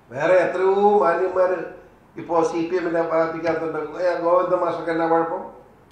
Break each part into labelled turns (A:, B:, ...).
A: വേറെ എത്രയോ മാന്യന്മാർ ഇപ്പോൾ സി പി എമ്മിനെ പാർട്ടിക്കകത്തുണ്ട് ഏ, ഗോവിന്ദ മാഷൊക്കെ എന്നാ കുഴപ്പം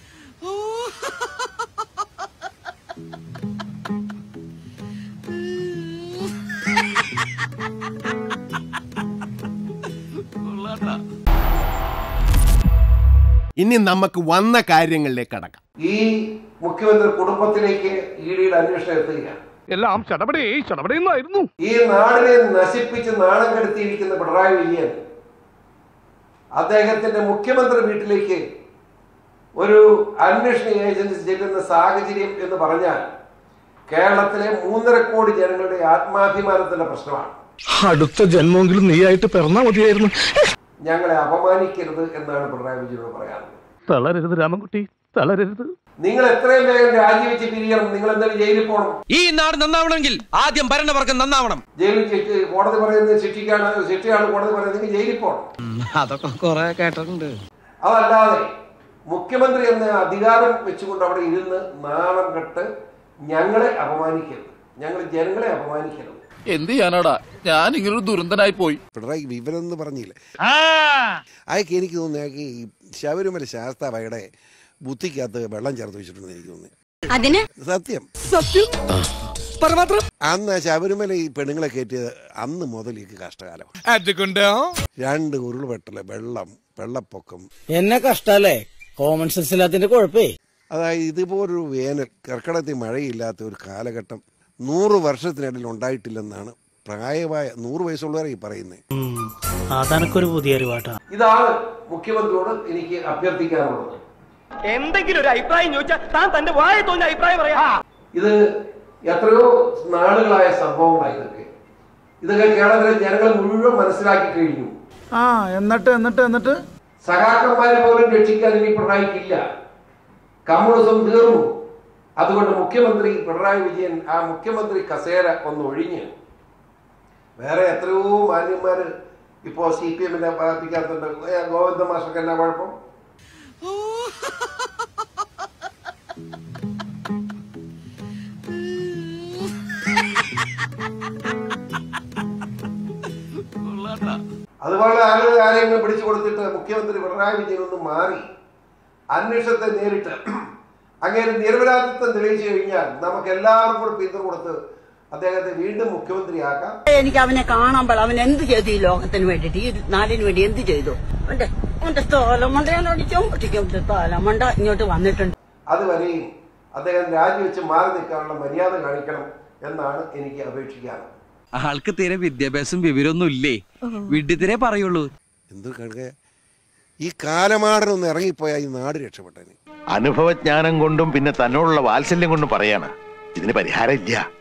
B: ഇനി നമുക്ക് വന്ന കാര്യങ്ങളിലേക്ക് കടക്കാം
A: ഈ മുഖ്യമന്ത്രി കുടുംബത്തിലേക്ക് ഇ ഡിയുടെ അന്വേഷണം എത്തുകയാണ്
C: എല്ലാം ചടപടേ ചടപടയെന്നായിരുന്നു
A: ഈ നാടിനെ നശിപ്പിച്ച് നാണം കെടുത്തിയിരിക്കുന്ന പിണറായി വിജയൻ അദ്ദേഹത്തിന്റെ മുഖ്യമന്ത്രി വീട്ടിലേക്ക് ഒരു അന്വേഷണ ഏജൻസി ചെല്ലുന്ന സാഹചര്യം എന്ന് പറഞ്ഞാൽ കേരളത്തിലെ മൂന്നര കോടി ജനങ്ങളുടെ ആത്മാഭിമാനത്തിന്റെ പ്രശ്നമാണ്
C: അടുത്ത ജന്മമെങ്കിലും നീയായിട്ട് പിറന്നാ മതിയായിരുന്നു
A: ഞങ്ങളെ അപമാനിക്കരുത് എന്നാണ് പിണറായി വിജയനോട് പറയാറുള്ളത്
C: തളരരുത് രാമൻകുട്ടി തളരരുത്
A: നിങ്ങൾ എത്രയും വേഗം രാജിവെച്ച് പിരിയണം നിങ്ങൾ എന്തായാലും ജയിലിൽ പോകണം
D: ഈ നാട് നന്നാവണമെങ്കിൽ ആദ്യം ഭരണവർഗം നന്നാവണം
A: ജയിലിൽ ശിക്ഷ- കോടതി പറയുന്നത് ശിക്ഷിക്കാണ് ശിക്ഷയാണ് കോടതി പറയുന്നത് നിങ്ങൾ ജയിലിൽ പോകണം
D: അതൊക്കെ കൊറേ കേട്ടിട്ടുണ്ട്
A: അതല്ലാതെ മുഖ്യമന്ത്രി എന്ന അധികാരം വെച്ചുകൊണ്ട് അവിടെ ഇരുന്ന് നാണം കെട്ട് ഞങ്ങളെ അപമാനിക്കരുത് ഞങ്ങൾ ജനങ്ങളെ അപമാനിക്കരുത്
E: എന്ത് ചെയ്യാനാടാ ഞാൻ ഇങ്ങനൊരു ദുരന്തനായി പോയി
F: പിണറായി വിവരം എന്ന് പറഞ്ഞില്ലേ അയക്ക് എനിക്ക് തോന്നുന്നു അയാൾക്ക് ഈ ശബരിമല ശാസ്താവയുടെ ബുദ്ധിക്കകത്ത് വെള്ളം ചേർത്ത് വെച്ചിട്ടുണ്ടെന്ന് എനിക്ക് തോന്നുന്നു
G: അതിന്
F: സത്യം അന്ന് ആ ശബരിമല ഈ പെണ്ണുങ്ങളെ കയറ്റിയത് അന്ന് മുതൽ ഈ കഷ്ടകാലം
E: അതുകൊണ്ടോ
F: രണ്ട് ഉരുൾപെട്ടല് വെള്ളം വെള്ളപ്പൊക്കം
H: എന്നെ കഷ്ടല്ലേ കോമൺ സെൻസ് ഇല്ലാത്തിന്റെ കുഴപ്പേ
F: അതായത് ഇതുപോലൊരു വേനൽ കർക്കിടകത്തിൽ മഴയില്ലാത്ത ഒരു കാലഘട്ടം നൂറ് വർഷത്തിനിടയിൽ ഉണ്ടായിട്ടില്ലെന്നാണ് പ്രായമായ നൂറ് വയസ്സുള്ളവരെ ഈ പറയുന്നത്
H: അതെനക്കൊരു പുതിയ അറിവാട്ടാ
A: ഇതാണ് മുഖ്യമന്ത്രിയോട് എനിക്ക് അഭ്യർത്ഥിക്കാനുള്ളത്
I: എന്തെങ്കിലും ഒരു അഭിപ്രായം ചോദിച്ചാൽ താൻ തന്റെ വായ തോന്നിയ അഭിപ്രായം പറയാ
A: ഇത് എത്രയോ നാളുകളായ സംഭവങ്ങളാണ് ഇതൊക്കെ ഇതൊക്കെ കേരളത്തിലെ ജനങ്ങൾ മുഴുവൻ മനസ്സിലാക്കി കഴിഞ്ഞു
J: ആ എന്നിട്ട് എന്നിട്ട് എന്നിട്ട്
A: സഹാക്കന്മാരെ പോലും രക്ഷിക്കാൻ ഇനി പിണറായിക്കില്ല കമ്മ്യൂണിസം തീർന്നു അതുകൊണ്ട് മുഖ്യമന്ത്രി പിണറായി വിജയൻ ആ മുഖ്യമന്ത്രി കസേര ഒന്ന് ഒഴിഞ്ഞ് വേറെ എത്രയോ മാന്യന്മാർ ഇപ്പോൾ സി പി എമ്മിനെ പാർട്ടിക്കകത്തുണ്ട് ഏ, ഗോവിന്ദ മാഷൊക്കെ എന്നാ കുഴപ്പം അതുപോലെ ആളുകൾ ആരെങ്കിലും പിടിച്ചു കൊടുത്തിട്ട് മുഖ്യമന്ത്രി പിണറായി വിജയൻ ഒന്ന് മാറി അന്വേഷണത്തെ നേരിട്ട് അങ്ങനെ നിരപരാധിത്വം തെളിയിച്ചു കഴിഞ്ഞാൽ നമുക്ക് എല്ലാവർക്കും കൂടെ പിന്തുണ കൊടുത്ത് അദ്ദേഹത്തെ വീണ്ടും മുഖ്യമന്ത്രിയാക്കാം
G: എനിക്ക് അവനെ കാണുമ്പോൾ അവൻ എന്ത് ചെയ്തു ഈ ലോകത്തിന് വേണ്ടിട്ട് ഈ നാടിന് വേണ്ടി എന്ത് ചെയ്തു അവന്റെ അവന്റെ തോലമണ്ട ഞാൻ അടിച്ചോ പൊട്ടിക്കും തോലമണ്ട ഇങ്ങോട്ട് വന്നിട്ടുണ്ട്
A: അതുവരെയും അദ്ദേഹം രാജിവെച്ച് മാറി നിൽക്കാനുള്ള മര്യാദ കാണിക്കണം എന്നാണ് എനിക്ക് അപേക്ഷിക്കാനുള്ളത്
D: ആൾക്ക് തീരെ വിദ്യാഭ്യാസം വിവരമൊന്നും ഇല്ലേ വിഡ്ഢിത്തിരെ പറയുള്ളൂ
F: എന്ത് കണക്ക് ഈ കാലമാടനൊന്ന് ഇറങ്ങിപ്പോയാൽ ഈ നാട് രക്ഷപ്പെട്ടനെ
K: അനുഭവജ്ഞാനം കൊണ്ടും പിന്നെ തന്നോടുള്ള വാത്സല്യം കൊണ്ടും പറയാണ് ഇതിന് പരിഹാരം ഇല്ല